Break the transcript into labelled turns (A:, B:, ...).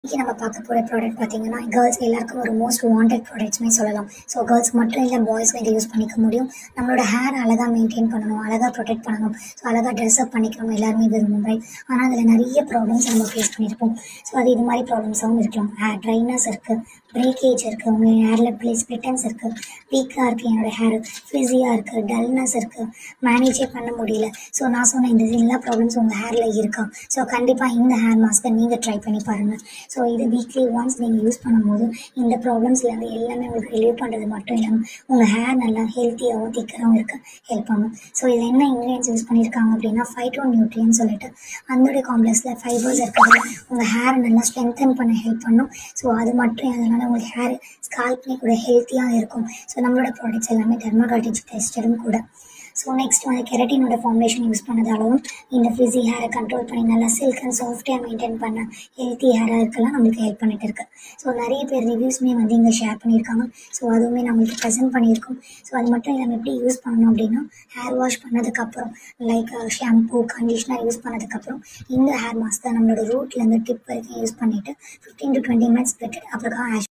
A: இன்னைக்கு நம்ம பார்க்க போகிற ப்ராடக்ட் பார்த்தீங்கன்னா கேர்ள்ஸ் எல்லாருக்கும் ஒரு மோஸ்ட் வாண்டட் ப்ராடக்ட்ஸ்மே சொல்லலாம் ஸோ கேர்ள்ஸ் மட்டும் இல்லை பாய்ஸும் இதை யூஸ் பண்ணிக்க முடியும் நம்மளோட ஹேர் அழகாக மெயின்டைன் பண்ணணும் அழகாக ப்ரொடெக்ட் பண்ணணும் ஸோ அழகாக ட்ரெஸ் அப் பண்ணிக்கணும் எல்லாருமே விரும்பும் ரைட் ஆனால் அதில் நிறைய ப்ராப்ளம்ஸ் நம்ம ஃபேஸ் பண்ணியிருப்போம் ஸோ அது இது மாதிரி ப்ராப்ளம்ஸாகவும் இருக்கலாம் ஹேர் ட்ரைனஸ் இருக்குது பிரேக்கேஜ் இருக்குது உங்கள் ஹேரில் ப்ளே ஸ்பிட்டன்ஸ் இருக்குது வீக்காக இருக்குது என்னோட ஹேர் ஃபிஸியாக இருக்குது டல்னஸ் இருக்குது மேனேஜே பண்ண முடியல ஸோ நான் சொன்ன இந்த எல்லா ப்ராப்ளம்ஸ் உங்கள் ஹேரில் இருக்கா ஸோ கண்டிப்பாக இந்த ஹேர் மாஸ்க்கை நீங்கள் ட்ரை பண்ணி பாருங்கள் ஸோ இது வீக்லி ஒன்ஸ் நீங்கள் யூஸ் பண்ணும்போது இந்த ப்ராப்ளம்ஸ்லேருந்து எல்லாமே உங்களுக்கு ரிலீவ் பண்ணுறது மட்டும் இல்லாமல் உங்கள் ஹேர் நல்லா ஹெல்த்தியாகவும் திக்கராகவும் இருக்க ஹெல்ப் பண்ணும் ஸோ இதில் என்ன இன்க்ரீடியன்ஸ் யூஸ் பண்ணியிருக்காங்க அப்படின்னா ஃபைட்டோ நியூட்ரியன் சொல்லிட்டு அதனுடைய காம்ப்ளெக்ஸில் ஃபைபர்ஸ் இருக்கிறது உங்கள் ஹேரை நல்லா ஸ்ட்ரென்தன் பண்ண ஹெல்ப் பண்ணும் ஸோ அது மட்டும் அதனால் உங்களுக்கு ஹேர் ஸ்கால்ப்னே கூட ஹெல்த்தியாக இருக்கும் ஸோ நம்மளோட ப்ராடக்ட்ஸ் எல்லாமே டெர்மாடாலஜி டெஸ்டடும் கூட ஸோ நெக்ஸ்ட் வந்து கெரட்டினோட ஃபார்மேஷன் யூஸ் பண்ணதாலும் இந்த ஃபிஸி ஹேரை கண்ட்ரோல் பண்ணி நல்லா சில்க் அண்ட் சாஃப்டாக மெயின்டைன் பண்ண ஹெல்த்தி ஹேராக இருக்கலாம் நம்மளுக்கு ஹெல்ப் பண்ணிட்டு இருக்கு ஸோ நிறைய பேர் ரிவ்யூஸ்மே வந்து இங்கே ஷேர் பண்ணியிருக்காங்க ஸோ அதுவுமே நம்மளுக்கு ப்ரெசென்ட் பண்ணியிருக்கோம் ஸோ அது மட்டும் இல்லாமல் எப்படி யூஸ் பண்ணணும் அப்படின்னா ஹேர் வாஷ் பண்ணதுக்கப்புறம் லைக் ஷாம்பூ கண்டிஷ்னர் யூஸ் பண்ணதுக்கப்புறம் இந்த ஹேர் மாஸ்க் தான் நம்மளோட ரூட்லேருந்து டிப் வரைக்கும் யூஸ் பண்ணிவிட்டு ஃபிஃப்டீன் டு டுவெண்ட்டி மினிட்ஸ் விட்டுட்டு அப்புறம்